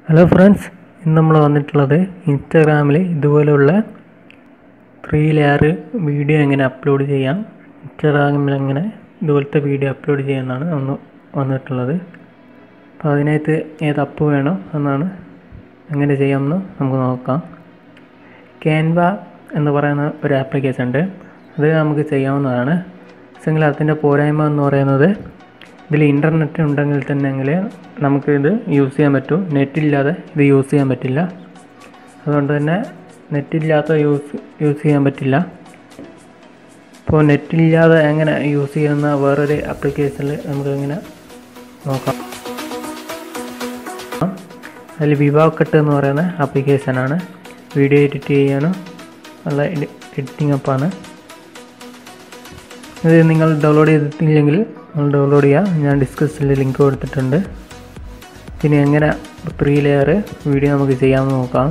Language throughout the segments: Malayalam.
ഹലോ ഫ്രണ്ട്സ് ഇന്ന് നമ്മൾ വന്നിട്ടുള്ളത് ഇൻസ്റ്റാഗ്രാമിൽ ഇതുപോലെയുള്ള ത്രീ ലെയർ വീഡിയോ എങ്ങനെ അപ്ലോഡ് ചെയ്യാം ഇൻസ്റ്റാഗ്രാമിൽ എങ്ങനെ ഇതുപോലത്തെ വീഡിയോ അപ്ലോഡ് ചെയ്യാമെന്നാണ് ഒന്ന് വന്നിട്ടുള്ളത് അപ്പോൾ അതിനകത്ത് ഏത് അപ്പ് വേണം എന്നാണ് എങ്ങനെ ചെയ്യാമെന്ന് നമുക്ക് നോക്കാം ക്യാൻവ എന്ന് പറയുന്ന ഒരു ആപ്ലിക്കേഷൻ ഉണ്ട് അത് നമുക്ക് ചെയ്യാവുന്നതാണ് പക്ഷെങ്കിൽ അതിൻ്റെ പോരായ്മ എന്ന് പറയുന്നത് ഇതിൽ ഇൻ്റർനെറ്റ് ഉണ്ടെങ്കിൽ തന്നെങ്കിൽ നമുക്കിത് യൂസ് ചെയ്യാൻ പറ്റും നെറ്റില്ലാതെ ഇത് യൂസ് ചെയ്യാൻ പറ്റില്ല അതുകൊണ്ട് തന്നെ നെറ്റില്ലാത്ത യൂസ് യൂസ് ചെയ്യാൻ പറ്റില്ല ഇപ്പോൾ നെറ്റില്ലാതെ എങ്ങനെ യൂസ് ചെയ്യുന്ന വേറൊരു ആപ്ലിക്കേഷനിൽ നമുക്ക് എങ്ങനെ നോക്കാം അതിൽ വിവാക്കട്ട് എന്ന് പറയുന്ന ആപ്ലിക്കേഷനാണ് വീഡിയോ എഡിറ്റ് ചെയ്യാനും ഉള്ള എഡിറ്റിംഗ് അപ്പാണ് ഇത് നിങ്ങൾ ഡൗൺലോഡ് ചെയ്തിട്ടില്ലെങ്കിൽ നിങ്ങൾ ഡൗൺലോഡ് ചെയ്യുക ഞാൻ ഡിസ്ക്രിപ്ഷനിൽ ലിങ്ക് കൊടുത്തിട്ടുണ്ട് ഇനി എങ്ങനെ ത്രീ ലെയർ വീഡിയോ നമുക്ക് ചെയ്യാമെന്ന് നോക്കാം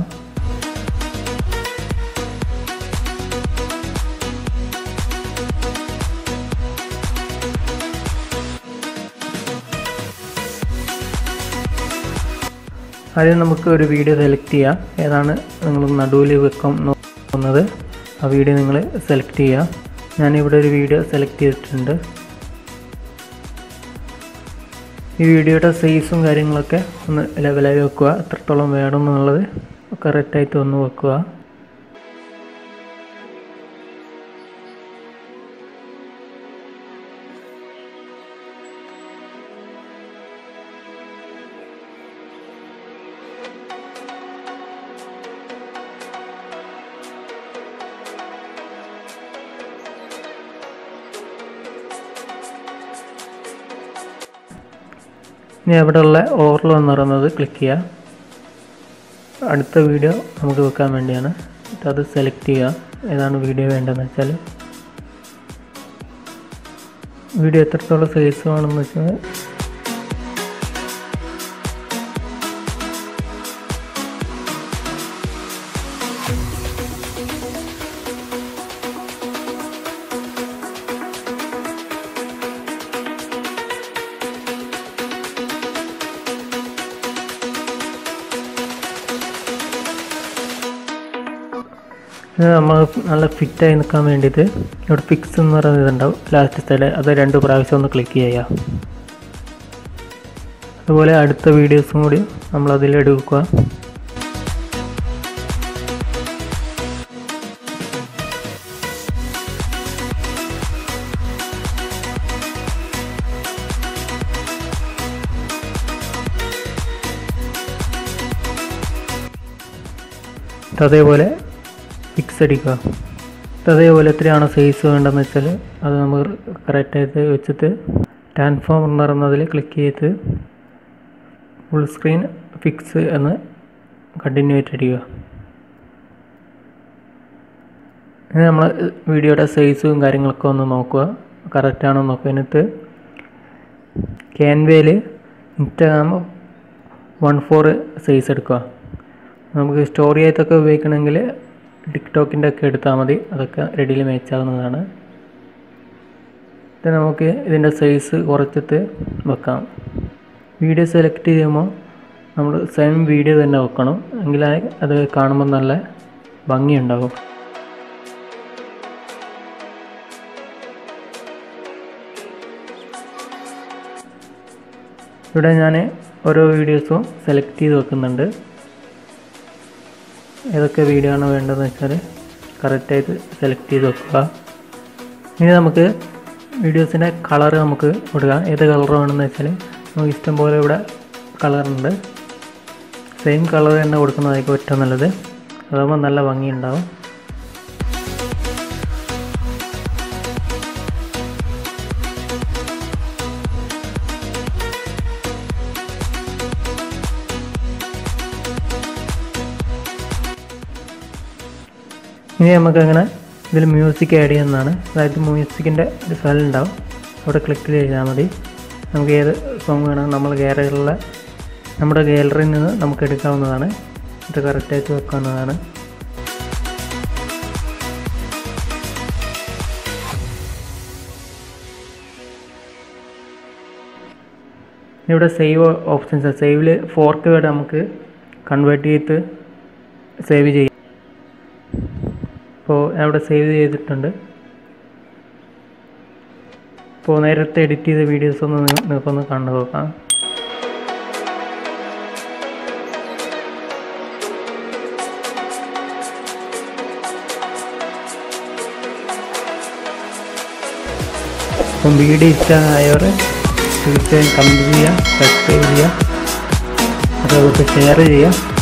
ആദ്യം നമുക്ക് ഒരു വീഡിയോ സെലക്ട് ചെയ്യാം ഏതാണ് നിങ്ങൾ നടുവിൽ വെക്കാൻ നോക്കുന്നത് ആ വീഡിയോ നിങ്ങൾ സെലക്ട് ചെയ്യുക ഞാനിവിടെ ഒരു വീഡിയോ സെലക്ട് ചെയ്തിട്ടുണ്ട് ഈ വീഡിയോയുടെ സൈസും കാര്യങ്ങളൊക്കെ ഒന്ന് ലെവലായി വെക്കുക എത്രത്തോളം വേണം എന്നുള്ളത് കറക്റ്റായിട്ട് ഒന്ന് വെക്കുക ഇനി അവിടെയുള്ള ഓവർലോ എന്ന് പറയുന്നത് ക്ലിക്ക് ചെയ്യുക അടുത്ത വീഡിയോ നമുക്ക് വെക്കാൻ വേണ്ടിയാണ് എന്നിട്ട് അത് സെലക്ട് ചെയ്യുക ഏതാണ് വീഡിയോ വേണ്ടതെന്ന് വെച്ചാൽ വീഡിയോ എത്രത്തോളം സൈസ് വേണമെന്ന് വെച്ചാൽ ഇത് നമ്മൾ നല്ല ഫിറ്റായി നിൽക്കാൻ വേണ്ടിയിട്ട് ഇവിടെ ഫിക്സ് എന്ന് പറയുന്ന ഇതുണ്ടാവും ലാസ്റ്റ് സൈഡ് അത് രണ്ട് പ്രാവശ്യം ഒന്ന് ക്ലിക്ക് ചെയ്യുക അതുപോലെ അടുത്ത വീഡിയോസും കൂടി നമ്മൾ അതിൽ എടുക്കുക അതേപോലെ ഫിക്സ് അടിക്കുക അതേപോലെ എത്രയാണോ സൈസ് വേണ്ടതെന്ന് വെച്ചാൽ അത് നമുക്ക് കറക്റ്റായിട്ട് വെച്ചിട്ട് ട്രാൻസ്ഫോം എന്ന് പറയുന്നതിൽ ക്ലിക്ക് ചെയ്ത് ഫുൾ സ്ക്രീൻ ഫിക്സ് എന്ന് കണ്ടിന്യൂ ആയിട്ട് അടിക്കുക ഇനി നമ്മൾ വീഡിയോയുടെ സൈസും കാര്യങ്ങളൊക്കെ ഒന്ന് നോക്കുക കറക്റ്റാണോ നോക്കുക എന്നിട്ട് ക്യാൻവയിൽ ഇൻസ്റ്റാഗ്രാം വൺ ഫോർ സൈസ് എടുക്കുക നമുക്ക് സ്റ്റോറി ആയിട്ടൊക്കെ ഉപയോഗിക്കണമെങ്കിൽ ടിക്ടോക്കിൻ്റെ ഒക്കെ എടുത്താൽ മതി അതൊക്കെ റെഡിയിൽ മേച്ചാവുന്നതാണ് ഇത് നമുക്ക് ഇതിൻ്റെ സൈസ് കുറച്ചിട്ട് വെക്കാം വീഡിയോ സെലക്ട് ചെയ്യുമ്പോൾ നമ്മൾ സെയിം വീഡിയോ തന്നെ വെക്കണം എങ്കിലേ അത് കാണുമ്പോൾ നല്ല ഭംഗിയുണ്ടാകും ഇവിടെ ഞാൻ ഓരോ വീഡിയോസും സെലക്ട് ചെയ്ത് വെക്കുന്നുണ്ട് ഏതൊക്കെ വീഡിയോ ആണ് വേണ്ടതെന്ന് വെച്ചാൽ കറക്റ്റായിട്ട് സെലക്ട് ചെയ്ത് വെക്കുക ഇനി നമുക്ക് വീഡിയോസിൻ്റെ കളർ നമുക്ക് കൊടുക്കാം ഏത് കളർ വേണമെന്ന് വെച്ചാൽ നമുക്ക് ഇഷ്ടം പോലെ ഇവിടെ കളറുണ്ട് സെയിം കളർ തന്നെ കൊടുക്കുന്നതായിരിക്കും ഏറ്റവും നല്ലത് അതാകുമ്പോൾ നല്ല ഭംഗിയുണ്ടാവും ഇനി നമുക്കങ്ങനെ ഇതിൽ മ്യൂസിക് ആഡ് ചെയ്യുന്നതാണ് അതായത് മ്യൂസിക്കിൻ്റെ ഒരു ഫയൽ ഉണ്ടാവും അവിടെ ക്ലിക്ക് ചെയ്താൽ മതി നമുക്ക് ഏത് സോങ് വേണം നമ്മൾ ഗാലറിയിലുള്ള നമ്മുടെ ഗാലറിയിൽ നിന്ന് നമുക്ക് എടുക്കാവുന്നതാണ് ഇത് കറക്റ്റായിട്ട് വെക്കാവുന്നതാണ് ഇവിടെ സേവ് ഓപ്ഷൻസ് സേവിൽ ഫോർക്ക് വേർഡ് നമുക്ക് കൺവേർട്ട് ചെയ്ത് സേവ് ചെയ്യാം ഇപ്പോൾ അവിടെ സേവ് ചെയ്തിട്ടുണ്ട് ഇപ്പോൾ നേരത്തെ എഡിറ്റ് ചെയ്ത വീഡിയോസ് ഒന്ന് നി- നിങ്ങൾക്കൊന്ന് കണ്ടു നോക്കാം അപ്പം വീഡിയോ ഇഷ്ടമായവർ തീർച്ചയായും കമൻറ്റ് ചെയ്യുക സബ്സ്ക്രൈബ് ചെയ്യുക അതുപോലെ ഷെയർ ചെയ്യുക